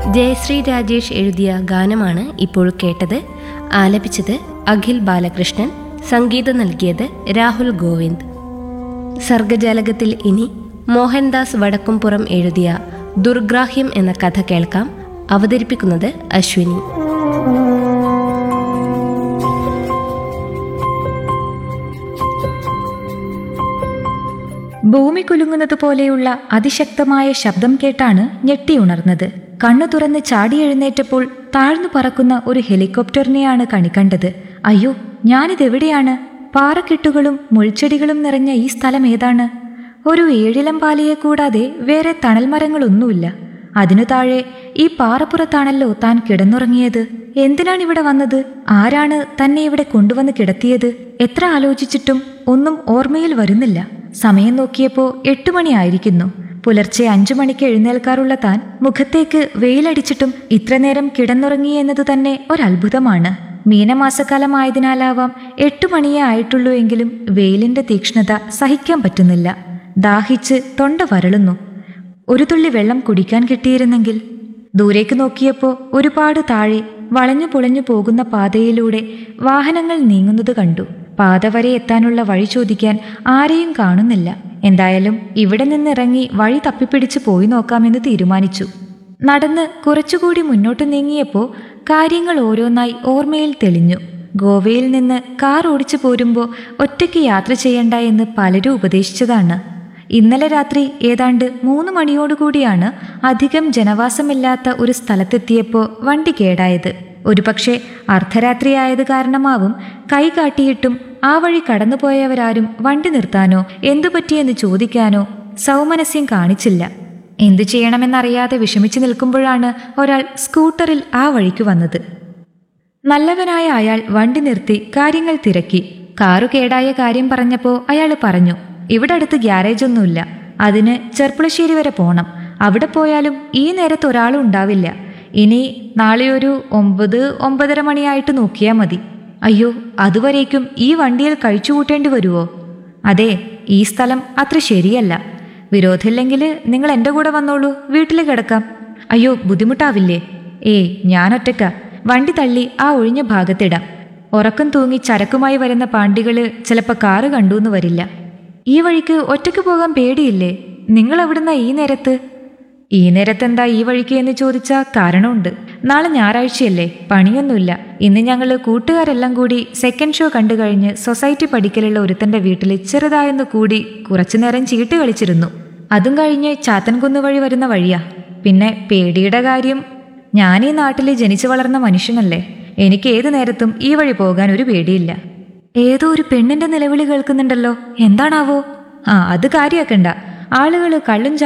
ജയശ്രീ രാജേഷ് എഴുതിയ ഗാനമാണ് ഇപ്പോൾ കേട്ടത് ആലപിച്ചത് അഖിൽ ബാലകൃഷ്ണൻ സംഗീതം നൽകിയത് രാഹുൽ ഗോവിന്ദ് സർഗജാലകത്തിൽ ഇനി മോഹൻദാസ് വടക്കുംപുറം എഴുതിയ ദുർഗ്രാഹ്യം എന്ന കഥ കേൾക്കാം അവതരിപ്പിക്കുന്നത് അശ്വിനി ഭൂമി കുലുങ്ങുന്നത് പോലെയുള്ള അതിശക്തമായ ശബ്ദം കേട്ടാണ് ഞെട്ടിയുണർന്നത് കണ്ണു തുറന്ന് ചാടി എഴുന്നേറ്റപ്പോൾ താഴ്ന്നു പറക്കുന്ന ഒരു ഹെലികോപ്റ്ററിനെയാണ് കണിക്കണ്ടത് അയ്യോ ഞാനിതെവിടെയാണ് പാറക്കെട്ടുകളും മുൾച്ചെടികളും നിറഞ്ഞ ഈ സ്ഥലം ഏതാണ് ഒരു ഏഴിലം പാലയെ കൂടാതെ വേറെ തണൽമരങ്ങളൊന്നുമില്ല അതിനു താഴെ ഈ പാറപ്പുറത്താണല്ലോ താൻ കിടന്നുറങ്ങിയത് എന്തിനാണ് ഇവിടെ വന്നത് ആരാണ് തന്നെ ഇവിടെ കൊണ്ടുവന്ന് കിടത്തിയത് എത്ര ആലോചിച്ചിട്ടും ഒന്നും ഓർമ്മയിൽ വരുന്നില്ല സമയം നോക്കിയപ്പോ എട്ടു മണിയായിരിക്കുന്നു പുലർച്ചെ അഞ്ചു മണിക്ക് എഴുന്നേൽക്കാറുള്ള താൻ മുഖത്തേക്ക് വെയിലടിച്ചിട്ടും ഇത്രനേരം കിടന്നുറങ്ങി എന്നത് തന്നെ ഒരത്ഭുതമാണ് മീനമാസക്കാലമായതിനാലാവാം എട്ടു മണിയേ ആയിട്ടുള്ളൂ എങ്കിലും വെയിലിന്റെ തീക്ഷ്ണത സഹിക്കാൻ പറ്റുന്നില്ല ദാഹിച്ച് തൊണ്ട വരളുന്നു ഒരു തുള്ളി വെള്ളം കുടിക്കാൻ കിട്ടിയിരുന്നെങ്കിൽ ദൂരേക്ക് നോക്കിയപ്പോൾ ഒരുപാട് താഴെ വളഞ്ഞു പുളഞ്ഞു പോകുന്ന പാതയിലൂടെ വാഹനങ്ങൾ നീങ്ങുന്നത് കണ്ടു പാത വരെ എത്താനുള്ള വഴി ചോദിക്കാൻ ആരെയും കാണുന്നില്ല എന്തായാലും ഇവിടെ നിന്നിറങ്ങി വഴി തപ്പിപ്പിടിച്ച് പോയി നോക്കാമെന്ന് തീരുമാനിച്ചു നടന്ന് കുറച്ചുകൂടി മുന്നോട്ട് നീങ്ങിയപ്പോൾ കാര്യങ്ങൾ ഓരോന്നായി ഓർമ്മയിൽ തെളിഞ്ഞു ഗോവയിൽ നിന്ന് കാർ ഓടിച്ചു പോരുമ്പോൾ ഒറ്റയ്ക്ക് യാത്ര ചെയ്യണ്ട എന്ന് പലരും ഉപദേശിച്ചതാണ് ഇന്നലെ രാത്രി ഏതാണ്ട് മൂന്ന് മണിയോടുകൂടിയാണ് അധികം ജനവാസമില്ലാത്ത ഒരു സ്ഥലത്തെത്തിയപ്പോൾ വണ്ടി കേടായത് ഒരുപക്ഷെ അർദ്ധരാത്രിയായത് കാരണമാവും കൈ കാട്ടിയിട്ടും ആ വഴി കടന്നുപോയവരാരും വണ്ടി നിർത്താനോ എന്തു പറ്റിയെന്ന് ചോദിക്കാനോ സൗമനസ്യം കാണിച്ചില്ല എന്തു ചെയ്യണമെന്നറിയാതെ വിഷമിച്ചു നിൽക്കുമ്പോഴാണ് ഒരാൾ സ്കൂട്ടറിൽ ആ വഴിക്ക് വന്നത് നല്ലവനായ അയാൾ വണ്ടി നിർത്തി കാര്യങ്ങൾ തിരക്കി കാറു കേടായ കാര്യം പറഞ്ഞപ്പോൾ അയാൾ പറഞ്ഞു ഇവിടെ അടുത്ത് ഗ്യാരേജ് ഒന്നുമില്ല അതിന് ചെർപ്പുളശ്ശേരി വരെ പോണം അവിടെ പോയാലും ഈ നേരത്ത് ഒരാളും ഉണ്ടാവില്ല ഇനി നാളെ ഒരു ഒമ്പത് ഒമ്പതര മണിയായിട്ട് നോക്കിയാൽ മതി അയ്യോ അതുവരേക്കും ഈ വണ്ടിയിൽ കഴിച്ചു കൂട്ടേണ്ടി വരുമോ അതെ ഈ സ്ഥലം അത്ര ശരിയല്ല വിരോധമില്ലെങ്കിൽ നിങ്ങൾ എൻ്റെ കൂടെ വന്നോളൂ വീട്ടിൽ കിടക്കാം അയ്യോ ബുദ്ധിമുട്ടാവില്ലേ ഏയ് ഞാൻ ഒറ്റക്ക വണ്ടി തള്ളി ആ ഒഴിഞ്ഞ ഭാഗത്തിടാം ഉറക്കം തൂങ്ങി ചരക്കുമായി വരുന്ന പാണ്ടികള് ചിലപ്പോൾ കാറ് കണ്ടൂന്ന് വരില്ല ഈ വഴിക്ക് ഒറ്റയ്ക്ക് പോകാൻ പേടിയില്ലേ നിങ്ങൾ എവിടുന്ന ഈ നേരത്ത് ഈ നേരത്തെന്താ ഈ വഴിക്ക് എന്ന് ചോദിച്ചാൽ കാരണമുണ്ട് നാളെ ഞായറാഴ്ചയല്ലേ പണിയൊന്നുമില്ല ഇന്ന് ഞങ്ങൾ കൂട്ടുകാരെല്ലാം കൂടി സെക്കൻഡ് ഷോ കണ്ടു കഴിഞ്ഞ് സൊസൈറ്റി പഠിക്കലുള്ള ഒരുത്തന്റെ വീട്ടിൽ ചെറുതായൊന്ന് കൂടി കുറച്ചുനേരം ചീട്ട് കളിച്ചിരുന്നു അതും കഴിഞ്ഞ് ചാത്തൻകുന്ന് വഴി വരുന്ന വഴിയാ പിന്നെ പേടിയുടെ കാര്യം ഞാൻ ഈ നാട്ടിൽ ജനിച്ചു വളർന്ന മനുഷ്യനല്ലേ എനിക്ക് ഏതു നേരത്തും ഈ വഴി പോകാൻ ഒരു പേടിയില്ല ഏതോ ഒരു പെണ്ണിന്റെ നിലവിളി കേൾക്കുന്നുണ്ടല്ലോ എന്താണാവോ ആ അത് കാര്യാക്കണ്ട ആളുകൾ കള്ളും